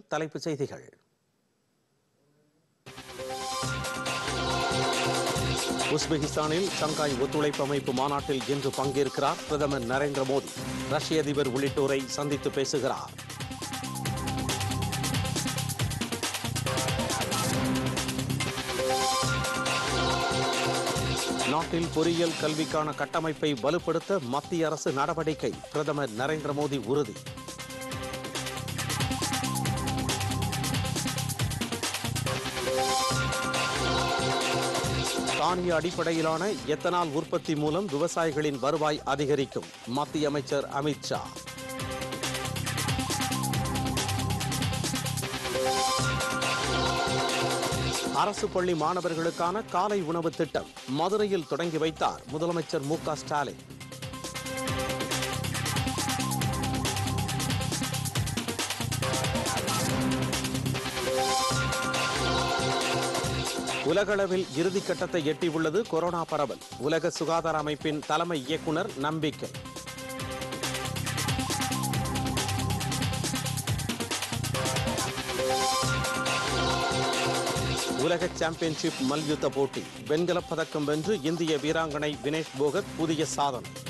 தலைப்புச் செய்திகள் உஸ்பெகிஸ்தானில் ஷங்காய் ஒத்துழைப்பு அமைப்பு மாநாட்டில் இன்று பங்கேற்கிறார் பிரதமர் நரேந்திர மோடி ரஷ்ய அதிபர் உள்ளிட்டோரை சந்தித்து பேசுகிறார் நாட்டில் பொறியியல் கல்விக்கான கட்டமைப்பை வலுப்படுத்த மத்திய அரசு நடவடிக்கை பிரதமர் நரேந்திர மோடி உறுதி தானிய அடிப்படையிலான எத்தனால் உற்பத்தி மூலம் விவசாயிகளின் வருவாய் அதிகரிக்கும் மத்திய அமைச்சர் அமித் ஷா அரசு பள்ளி மாணவர்களுக்கான காலை உணவு திட்டம் மதுரையில் தொடங்கி வைத்தார் முதலமைச்சர் மு க ஸ்டாலின் உலகளவில் இறுதிக் கட்டத்தை எட்டியுள்ளது கொரோனா பரவல் உலக சுகாதார அமைப்பின் தலைமை இயக்குனர் நம்பிக்கை உலக சாம்பியன்ஷிப் மல்யுத்த போட்டி வெண்கலப் பதக்கம் வென்று இந்திய வீராங்கனை வினேஷ் போகத் புதிய சாதனை